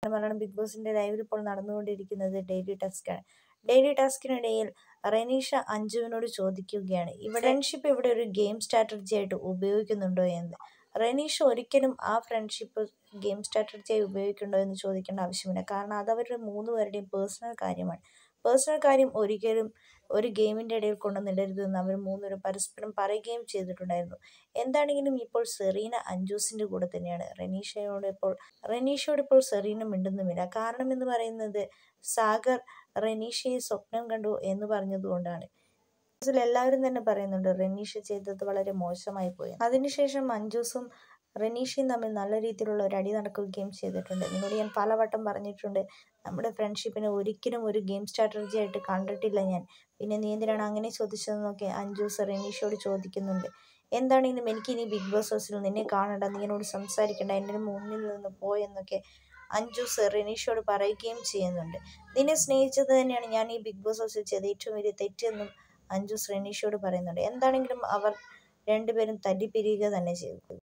Malayalam big ബോസിന്റെ ലൈവിൽ ഇപ്പോൾ നടന്നുകൊണ്ടിരിക്കുന്നത് ഡെയിലി ടാസ്കാണ് ഡെയിലി ടാസ്കിനിടയിൽ റെനീഷ അഞ്ജുവിനോട് ചോദിക്കുകയാണ് ഇവിടെ ഫ്രണ്ട്ഷിപ്പ് ഇവിടെ ഒരു ഗെയിം സ്ട്രാറ്റജി ആയിട്ട് ഉപയോഗിക്കുന്നുണ്ടോ എന്ന് റെനീഷ ഒരിക്കലും ആ ഫ്രണ്ട്ഷിപ്പ് ഗെയിം സ്ട്രാറ്റജിയായി ഉപയോഗിക്കുന്നുണ്ടോ എന്ന് ചോദിക്കേണ്ട ആവശ്യമില്ല കാരണം അത് അവരുടെ മൂന്ന് പേരുടെയും പേഴ്സണൽ കാര്യമാണ് പേഴ്സണൽ കാര്യം ഒരിക്കലും ഒരു ഗെയിമിൻ്റെ ഇടയിൽ കൊണ്ടുവന്നിടരുതെന്ന് അവർ മൂന്നുപേരും പരസ്പരം പറയുകയും ചെയ്തിട്ടുണ്ടായിരുന്നു എന്താണെങ്കിലും ഇപ്പോൾ സെറീന അഞ്ജൂസിൻ്റെ കൂടെ തന്നെയാണ് റെനീഷയോട് ഇപ്പോൾ റെനീഷയോട് ഇപ്പോൾ സെറീന മിണ്ടുന്നുമില്ല കാരണം എന്ന് പറയുന്നത് സാഗർ റെനീഷയെ സ്വപ്നം കണ്ടു എന്ന് പറഞ്ഞതുകൊണ്ടാണ് എല്ലാവരും തന്നെ പറയുന്നുണ്ട് റെനീഷ ചെയ്തത് വളരെ മോശമായി പോയി അതിനുശേഷം മഞ്ജൂസും റെനീഷയും തമ്മിൽ നല്ല രീതിയിലുള്ള ഒരു അടി നടക്കുകയും ചെയ്തിട്ടുണ്ട് നിന്നോട് ഞാൻ പലവട്ടം പറഞ്ഞിട്ടുണ്ട് നമ്മുടെ ഫ്രണ്ട്ഷിപ്പിനെ ഒരിക്കലും ഒരു ഗെയിം സ്ട്രാറ്റജി ആയിട്ട് കണ്ടിട്ടില്ല ഞാൻ പിന്നെ നീ എന്തിനാണ് അങ്ങനെ ചോദിച്ചതെന്നൊക്കെ അഞ്ജൂസ് റെനീഷയോട് ചോദിക്കുന്നുണ്ട് എന്താണെങ്കിലും എനിക്ക് ഇനി ബിഗ് ബോസ് ഹൗസിൽ നിന്നെ കാണണ്ട നീ എന്നോട് സംസാരിക്കണ്ട എൻ്റെ മുന്നിൽ നിന്ന് പോയെന്നൊക്കെ അഞ്ജൂസ് റെനീഷയോട് പറയുകയും ചെയ്യുന്നുണ്ട് നിന്നെ സ്നേഹിച്ചത് തന്നെയാണ് ഞാൻ ഈ ബിഗ് ബോസ് ഹൗസിൽ ചെയ്ത ഏറ്റവും വലിയ തെറ്റെന്നും അഞ്ജൂസ് റെനീഷയോട് പറയുന്നുണ്ട് എന്താണെങ്കിലും അവർ രണ്ടുപേരും തല്ലിപ്പിരിയുക തന്നെ ചെയ്തു